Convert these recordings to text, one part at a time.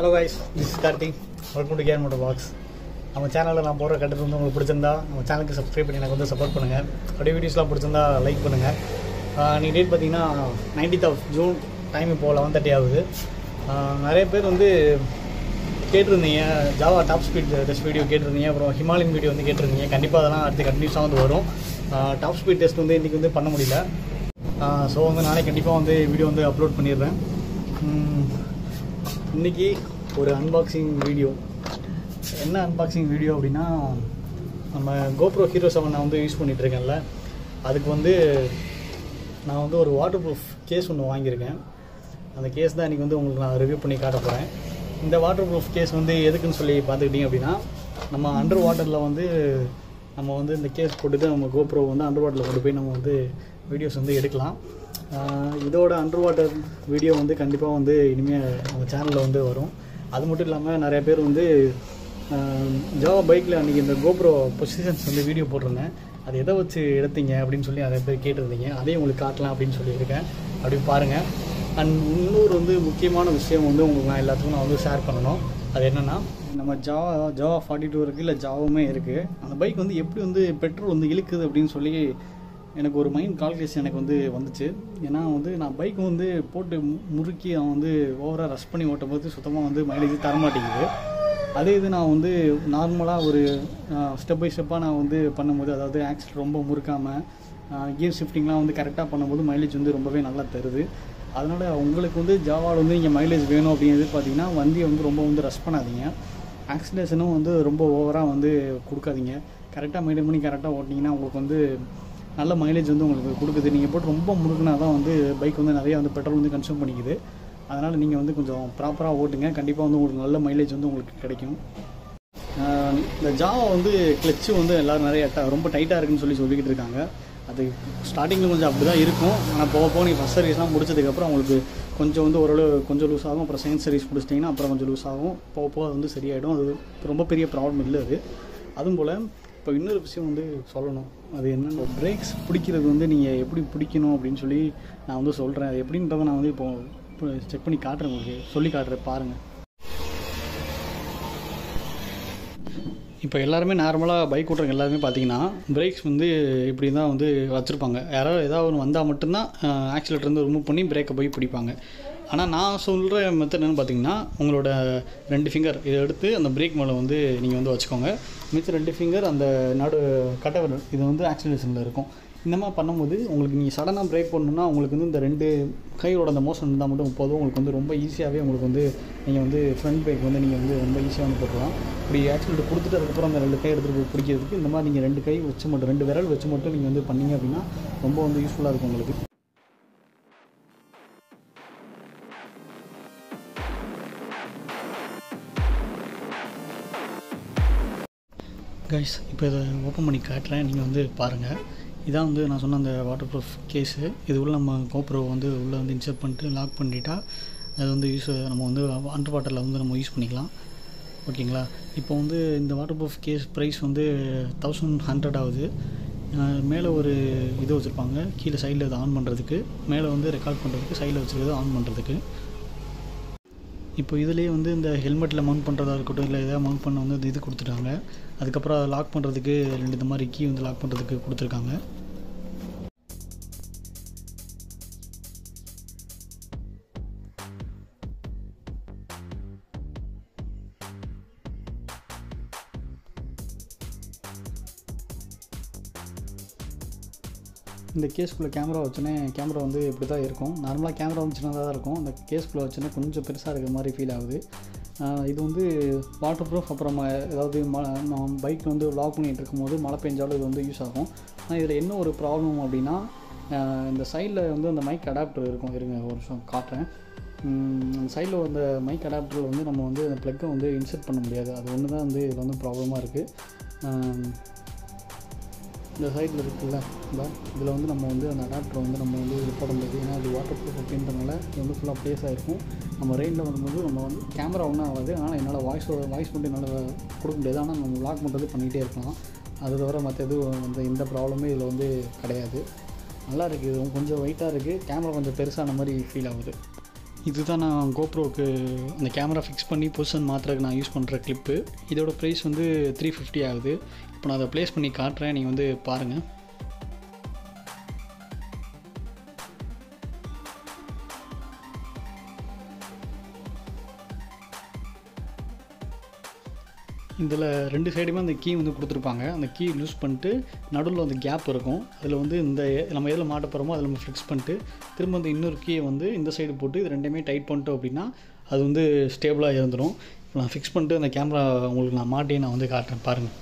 hello guys this Karthik welcome to care motor box நம்ம சேனலில் நான் போடுற கட்டத்து வந்து உங்களுக்கு பிடிச்சிருந்தா நம்ம சேனலுக்கு சப்ஸ்கிரைப் பண்ணி எனக்கு வந்து சப்போர்ட் பண்ணுங்கள் அப்படியே வீடியோஸ்லாம் பிடிச்சிருந்தா லைக் பண்ணுங்கள் நீ டேட் பார்த்தீங்கன்னா நைன்டீத் ஆஃப் ஜூன் டைம் இப்போ லெவன் தேர்ட்டி ஆகுது ஆஹ் நிறைய பேர் வந்து கேட்டிருந்தீங்க Jawa top speed test video கேட்டிருந்தீங்க அப்புறம் ஹிமாலயன் வீடியோ வந்து கேட்டிருந்தீங்க கண்டிப்பாக அதெல்லாம் அடுத்து கண்டினியூஸாக வந்து வரும் டாப் ஸ்பீட் டெஸ்ட் வந்து இன்றைக்கி வந்து பண்ண முடியல ஸோ வந்து நாளைக்கு கண்டிப்பாக வந்து வீடியோ வந்து அப்லோட் பண்ணிடுறேன் உம், இன்னைக்கு ஒரு அன்பாக்சிங் வீடியோ என்ன அன்பாக்சிங் வீடியோ அப்படின்னா நம்ம கோப்ரோ ஹீரோ செவன் நான் வந்து யூஸ் பண்ணிட்டு இருக்கேன்ல அதுக்கு வந்து நான் வந்து ஒரு வாட்டர் ப்ரூஃப் கேஸ் ஒன்று வாங்கியிருக்கேன் அந்த கேஸ் தான் இன்றைக்கி வந்து உங்களுக்கு நான் ரிவ்யூ பண்ணி காட்ட போகிறேன் இந்த வாட்டர் ப்ரூஃப் கேஸ் வந்து எதுக்குன்னு சொல்லி பார்த்துக்கிட்டிங்க அப்படின்னா நம்ம அண்டர் வாட்டரில் வந்து நம்ம வந்து இந்த கேஸ் போட்டுட்டு நம்ம கோப்ரோ வந்து அண்டர் வாட்டரில் கொண்டு போய் நம்ம வந்து வீடியோஸ் வந்து எடுக்கலாம் ஆஹ் இதோட அண்டர் வாட்டர் வீடியோ வந்து கண்டிப்பாக வந்து இனிமேல் நம்ம சேனலில் வந்து வரும் அது மட்டும் இல்லாமல் நிறைய பேர் வந்து ஜாவா பைக்கில் அன்றைக்கி இந்த கோப்ரோ பொசிஷன்ஸ் வந்து வீடியோ போட்டிருந்தேன் அது எதை வச்சு எடுத்தீங்க அப்படின்னு சொல்லி நிறைய பேர் கேட்டிருந்தீங்க அதையும் உங்களுக்கு காட்டலாம் அப்படின்னு சொல்லியிருக்கேன் அப்படி பாருங்கள் அண்ட் இன்னொரு வந்து முக்கியமான விஷயம் வந்து உங்களுக்கு நான் எல்லாத்துக்கும் நான் வந்து ஷேர் பண்ணணும் அது என்னென்னா நம்ம ஜாவா ஜாவா ஃபார்ட்டி டூ இருக்குது இல்லை ஜாவுமே இருக்குது அந்த பைக் வந்து எப்படி வந்து பெட்ரோல் வந்து இழுக்குது அப்படின்னு சொல்லி எனக்கு ஒரு மைண்ட் கால்குலேஷன் எனக்கு வந்து வந்துச்சு ஏன்னா வந்து நான் பைக் வந்து போட்டு மு- முறுக்கி அவன் வந்து ஓவராக ரஷ் பண்ணி ஓட்டும் போது சுத்தமாக வந்து மைலேஜ் தரமாட்டேங்குது அதே இது நான் வந்து நார்மலாக ஒரு ஸ்டெப் பை ஸ்டெப்பாக நான் வந்து பண்ணும்போது அதாவது ஆக்சில் ரொம்ப முறுக்காமல் கியர் ஷிஃப்டிங்லாம் வந்து கரெக்டாக பண்ணும்போது மைலேஜ் வந்து ரொம்பவே நல்லா தருது அதனால் உங்களுக்கு வந்து ஜாவாவில் வந்து நீங்கள் மைலேஜ் வேணும் அப்படின்னு எதிர்பார்த்தீங்கன்னா வண்டியை வந்து ரொம்ப வந்து ரஷ் பண்ணாதீங்க ஆக்சிலேஷனும் வந்து ரொம்ப ஓவராக வந்து கொடுக்காதீங்க கரெக்டாக மெயின்டைன் பண்ணி கரெக்டாக ஓட்டினீங்கன்னா உங்களுக்கு வந்து நல்ல மைலேஜ் வந்து உங்களுக்கு கொடுக்குது நீங்கள் போட்டு ரொம்ப முறுக்குனா தான் வந்து பைக் வந்து நிறைய வந்து பெட்ரோல் வந்து கன்சியூம் பண்ணிக்குது அதனால் நீங்கள் வந்து கொஞ்சம் ப்ராப்பராக ஓட்டுங்க கண்டிப்பாக வந்து உங்களுக்கு நல்ல மைலேஜ் வந்து உங்களுக்கு கிடைக்கும் ஆஹ் இந்த ஜாவா வந்து கிளச்சு வந்து எல்லோரும் நிறைய ட- ரொம்ப டைட்டாக இருக்குன்னு சொல்லி சொல்லிக்கிட்டு இருக்காங்க அது ஸ்டார்டிங்கில் கொஞ்சம் அப்படி தான் இருக்கும் ஆனால் போக போக நீங்கள் ஃபஸ்ட் சர்வீஸ்லாம் முடிச்சதுக்கப்புறம் உங்களுக்கு கொஞ்சம் வந்து ஓரளவு கொஞ்சம் லூஸ் ஆகும் அப்புறம் செகண்ட் சர்வீஸ் பிடிச்சிட்டிங்கன்னா அப்புறம் கொஞ்சம் லூஸ் ஆகும் போக போக அது வந்து சரியாயிடும் அது ரொம்ப பெரிய ப்ராப்ளம் இல்லை அது அதுவும் போல் இப்போ இன்னொரு விஷயம் வந்து சொல்லணும் அது என்னென்ன பிரேக்ஸ் பிடிக்கிறது வந்து நீங்கள் எப்படி பிடிக்கணும் அப்படின்னு சொல்லி நான் வந்து சொல்கிறேன் அது எப்படின்றத நான் வந்து இப்போ செக் பண்ணி காட்டுறேன் உங்களுக்கு சொல்லி காட்டுறேன் பாருங்கள் இப்போ எல்லாருமே நார்மலாக பைக் ஓட்டுறவங்க எல்லாருமே பார்த்தீங்கன்னா பிரேக்ஸ் வந்து இப்படி தான் வந்து வச்சுருப்பாங்க யாராவது ஏதாவது ஒன்று வந்தால் மட்டும்தான் ஆக்சிலேட்டர் வந்து ரிமூவ் பண்ணி பிரேக்கை போய் பிடிப்பாங்க ஆனால் நான் சொல்கிற மெத்தட் என்னென்னு பார்த்தீங்கன்னா உங்களோட ரெண்டு ஃபிங்கர் இதை எடுத்து அந்த பிரேக் மேலே வந்து நீங்கள் வந்து வச்சுக்கோங்க மிச்சம் ரெண்டு ஃபிங்கர் அந்த நடு கட்டை விரல் இது வந்து ஆக்சிலேஷனில் இருக்கும் இந்த மாதிரி பண்ணும்போது உங்களுக்கு நீங்கள் சடனாக பிரேக் பண்ணணும்னா உங்களுக்கு வந்து இந்த ரெண்டு கையோட அந்த மோஷன் இருந்தால் மட்டும் போதும் உங்களுக்கு வந்து ரொம்ப ஈஸியாகவே உங்களுக்கு வந்து நீங்கள் வந்து ஃப்ரண்ட் பிரேக் வந்து நீங்கள் வந்து ரொம்ப ஈஸியாக வந்து போட்டுடலாம் இப்படி ஆக்சிடென்ட் கொடுத்துட்டு அதுக்கப்புறம் அந்த ரெண்டு கை எடுத்துகிட்டு போய் பிடிக்கிறதுக்கு இந்த மாதிரி நீங்கள் ரெண்டு கை வச்சு மட்டும் ரெண்டு விரல் வச்சு மட்டும் நீங்கள் வந்து பண்ணீங்க அப்படின்னா ரொம்ப வந்து யூஸ்ஃபுல்லாக இருக்கும் உங்களுக்கு கைஸ் இப்போ இதை ஓப்பன் பண்ணி காட்டுறேன் நீங்கள் வந்து பாருங்கள் இதான் வந்து நான் சொன்ன அந்த வாட்டர் ப்ரூஃப் கேஸு இது உள்ள நம்ம கோப்ரோ வந்து உள்ளே வந்து இன்சர்ட் பண்ணிட்டு லாக் பண்ணிட்டா அது வந்து யூஸ் நம்ம வந்து அண்டர் வாட்டரில் வந்து நம்ம யூஸ் பண்ணிக்கலாம் ஓகேங்களா இப்போ வந்து இந்த வாட்டர் ப்ரூஃப் கேஸ் ப்ரைஸ் வந்து தௌசண்ட் ஹண்ட்ரட் ஆகுது அஹ் மேலே ஒரு இது வச்சுருப்பாங்க கீழே சைடில் இதை ஆன் பண்ணுறதுக்கு மேலே வந்து ரெக்கார்ட் பண்ணுறதுக்கு சைடில் வச்சுருக்கிறது ஆன் பண்ணுறதுக்கு இப்போ இதுலேயே வந்து இந்த ஹெல்மெட்டில் மவுண்ட் பண்ணுறதா இருக்கட்டும் இல்லை எதாவது மவுண்ட் பண்ண வந்து இந்த இது கொடுத்துட்டாங்க அதுக்கப்புறம் அதை லாக் பண்ணுறதுக்கு ரெண்டு இந்த மாதிரி கீ வந்து லாக் பண்ணுறதுக்கு கொடுத்துருக்காங்க இந்த கேஸ்குள்ளே கேமரா வச்சோன்னே கேமரா வந்து இப்படி தான் இருக்கும் நார்மலாக கேமரா வந்து சின்னதாக தான் இருக்கும் இந்த கேஸ்குள்ளே வச்சோன்னே கொஞ்சம் பெருசாக இருக்கிற மாதிரி ஃபீல் ஆகுது ஆஹ் இது வந்து வாட்டர் ப்ரூஃப் அப்புறம் ம- ஏதாவது ம நான் பைக் வந்து லாக் பண்ணிகிட்டு இருக்கும்போது மழை பெஞ்சாலும் இது வந்து யூஸ் ஆகும் ஆனால் இதில் என்ன ஒரு ப்ராப்ளம் அப்படின்னா ஆஹ் இந்த சைடில் வந்து அந்த மைக் அடாப்டர் இருக்கும் இருங்க ஒரு நிமிஷம் காட்டுறேன் உம், அந்த சைடில் அந்த மைக் அடாப்டரில் வந்து நம்ம வந்து அந்த ப்ளக்கை வந்து இன்சர்ட் பண்ண முடியாது அது ஒன்று தான் வந்து இதில் வந்து ப்ராப்ளமாக இருக்குது இந்த சைடில் இருக்குல்ல இந்த இதில் வந்து நம்ம வந்து அந்த அடாப்டர் வந்து நம்ம வந்து இது போட முடியாது ஏன்னா அது வாட்டர் ப்ரூஃப் அப்படின்றனால இது வந்து ஃபுல்லாக ப்ளேஸ் ஆகிருக்கும் நம்ம ரெயினில் வரும்போது நம்ம வந்து கேமரா ஒன்றும் ஆகாது ஆனால் என்னால் வாய்ஸ் வாய்ஸ் மட்டும் என்னால் கொடுக்க முடியாது ஆனால் நம்ம லாக் பண்ணுறது பண்ணிகிட்டே இருக்கலாம் அது தவிர மற்ற எதுவும் வந்து எந்த ப்ராப்ளமே இதில் வந்து கிடையாது நல்லா இருக்குது இது கொஞ்சம் வெயிட்டாக இருக்குது கேமரா கொஞ்சம் பெருசான மாதிரி ஃபீல் ஆகுது இதுதான் நான் கோப்ரோக்கு அந்த கேமரா ஃபிக்ஸ் பண்ணி பொசிஷன் மாற்றுறதுக்கு நான் யூஸ் பண்ணுற கிளிப்பு இதோட ப்ரைஸ் வந்து த்ரீ ஃபிஃப்டி ஆகுது இப்போ நான் அதை ப்ளேஸ் பண்ணி காட்டுறேன் நீங்கள் வந்து பாருங்கள் இதில் ரெண்டு சைடுமே அந்த கீ வந்து கொடுத்துருப்பாங்க அந்த கீ லூஸ் பண்ணிட்டு நடுவில் அந்த கேப் இருக்கும் அதில் வந்து இந்த நம்ம எதில் மாட்ட போகிறோமோ அதில் நம்ம ஃபிக்ஸ் பண்ணிட்டு திரும்ப அந்த இன்னொரு கீயை வந்து இந்த சைடு போட்டு இது ரெண்டையுமே டைட் பண்ணிட்டோம் அப்படின்னா அது வந்து ஸ்டேபிளாக இருந்துடும் இப்போ நான் ஃபிக்ஸ் பண்ணிட்டு அந்த கேமரா உங்களுக்கு நான் மாட்டி நான் வந்து காட்டுறேன் பாருங்கள்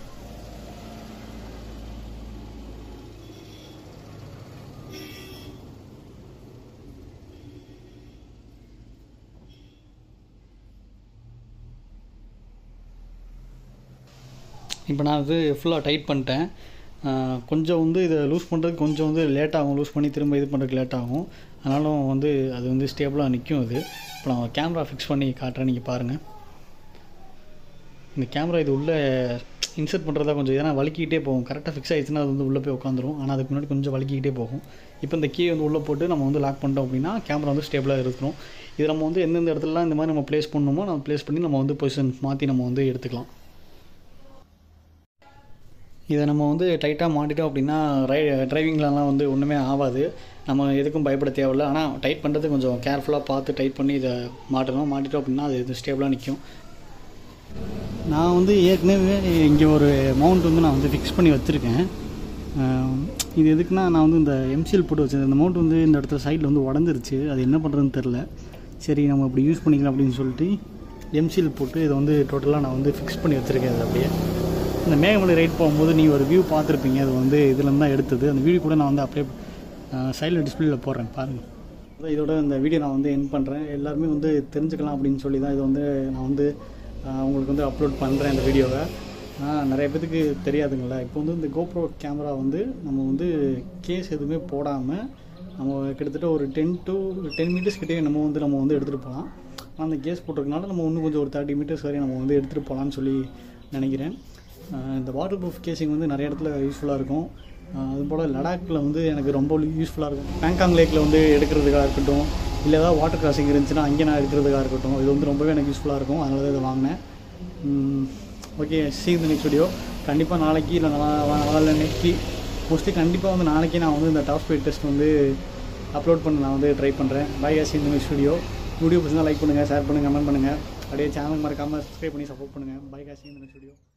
இப்போ நான் இது ஃபுல்லாக டைட் பண்ணிட்டேன் ஆஹ் கொஞ்சம் வந்து இதை லூஸ் பண்ணுறதுக்கு கொஞ்சம் வந்து லேட் ஆகும் லூஸ் பண்ணி திரும்ப இது பண்ணுறதுக்கு லேட் ஆகும் ஆனாலும் வந்து அது வந்து ஸ்டேபிளாக நிற்கும் அது இப்போ நான் கேமரா ஃபிக்ஸ் பண்ணி காட்டுறேன் நீங்கள் பாருங்கள் இந்த கேமரா இது உள்ளே இன்சர்ட் பண்ணுறதா கொஞ்சம் ஏன்னா வலிக்கிட்டே போகும் கரெக்டாக ஃபிக்ஸ் ஆயிடுச்சுன்னா அது வந்து உள்ளே போய் உட்காந்துரும் ஆனால் அதுக்கு முன்னாடி கொஞ்சம் வலிக்கிட்டே போகும் இப்போ இந்த கீ வந்து உள்ளே போட்டு நம்ம வந்து லாக் பண்ணிட்டோம் அப்படின்னா கேமரா வந்து ஸ்டேபிளாக இருக்கணும் இது நம்ம வந்து எந்தெந்த இடத்துலலாம் இந்த மாதிரி நம்ம ப்ளேஸ் பண்ணணுமோ நம்ம ப்ளேஸ் பண்ணி நம்ம வந்து பொசிஷன் மாற்றி நம்ம வந்து எடுத்துக்கலாம் இதை நம்ம வந்து டைட்டாக மாட்டிட்டோம் அப்படின்னா ரை டிரைவிங்லலாம் வந்து ஒன்றுமே ஆகாது நம்ம எதுக்கும் பயப்பட தேவையில்ல ஆனால் டைட் பண்ணுறது கொஞ்சம் கேர்ஃபுல்லாக பார்த்து டைட் பண்ணி இதை மாட்டணும் மாட்டிட்டோம் அப்படின்னா அது இது ஸ்டேபிளாக நிற்கும் நான் வந்து ஏற்கனவே இங்கே ஒரு மவுண்ட் வந்து நான் வந்து ஃபிக்ஸ் பண்ணி வச்சுருக்கேன் இது எதுக்குன்னா நான் வந்து இந்த எம்சிஎல் போட்டு வச்சேன் இந்த மவுண்ட் வந்து இந்த இடத்துல சைடில் வந்து உடஞ்சிருச்சு அது என்ன பண்ணுறதுன்னு தெரில சரி நம்ம இப்படி யூஸ் பண்ணிக்கலாம் அப்படின்னு சொல்லிட்டு எம்சிஎல் போட்டு இதை வந்து டோட்டலாக நான் வந்து ஃபிக்ஸ் பண்ணி வச்சுருக்கேன் அது அப்படியே இந்த மேகமலை ரைட் போகும்போது நீங்கள் ஒரு வியூ பார்த்துருப்பீங்க அது வந்து இதுலேருந்து தான் எடுத்தது அந்த வீடியோ கூட நான் வந்து அப்படியே சைடில் டிஸ்பிளேயில் போடுறேன் பாருங்கள் அதான் இதோட இந்த வீடியோ நான் வந்து என் பண்ணுறேன் எல்லாருமே வந்து தெரிஞ்சுக்கலாம் அப்படின்னு சொல்லி தான் இது வந்து நான் வந்து ஆஹ் உங்களுக்கு வந்து அப்லோட் பண்ணுறேன் இந்த வீடியோவை ஆஹ் நிறைய பேத்துக்கு தெரியாதுங்களா இப்போ வந்து இந்த கோப்ரோ கேமரா வந்து நம்ம வந்து கேஸ் எதுவுமே போடாமல் நம்ம கிட்டத்தட்ட ஒரு டென் டு டென் மீட்டர்ஸ் கிட்டே நம்ம வந்து நம்ம வந்து எடுத்துகிட்டு போகலாம் ஆனால் அந்த கேஸ் போட்டிருக்கனால நம்ம இன்னும் கொஞ்சம் ஒரு தேர்ட்டி மீட்டர்ஸ் வரையும் நம்ம வந்து எடுத்துகிட்டு போகலான்னு சொல்லி நினைக்கிறேன் ஆஹ் இந்த வாட்டர் ப்ரூஃப் கேசிங் வந்து நிறைய இடத்துல யூஸ்ஃபுல்லாக இருக்கும் ஆஹ் அதுபோல் லடாக்கில் வந்து எனக்கு ரொம்ப யூஸ்ஃபுல்லாக இருக்கும் பேங்காங் லேக்கில் வந்து எடுக்கிறதுக்காக இருக்கட்டும் இல்லை ஏதாவது வாட்டர் கிராசிங் இருந்துச்சுன்னா அங்கே நான் எடுக்கிறதுக்காக இருக்கட்டும் இது வந்து ரொம்பவே எனக்கு யூஸ்ஃபுல்லாக இருக்கும் அதனால தான் இதை வாங்கினேன் ஓகே சி இந்த நெக்ஸ்ட் வீடியோ கண்டிப்பாக நாளைக்கு இல்லை நாளை நெக்ஸ்ட் மோஸ்ட்லி கண்டிப்பாக வந்து நாளைக்கு நான் வந்து இந்த டாப் ஸ்பீட் டெஸ்ட் வந்து அப்லோட் பண்ண நான் வந்து ட்ரை பண்ணுறேன் பை சி இந்த நெக்ஸ்ட் வீடியோ வீடியோ பிடிச்சா லைக் பண்ணுங்கள் ஷேர் பண்ணுங்கள் கமெண்ட் பண்ணுங்கள் அப்படியே சேனல் மறக்காமல் சப்ஸ்கிரைப் பண்ணி சப்போர்ட் பண்ணுங்கள் பை காசி இந்த நெக்ஸ்ட் வீடியோ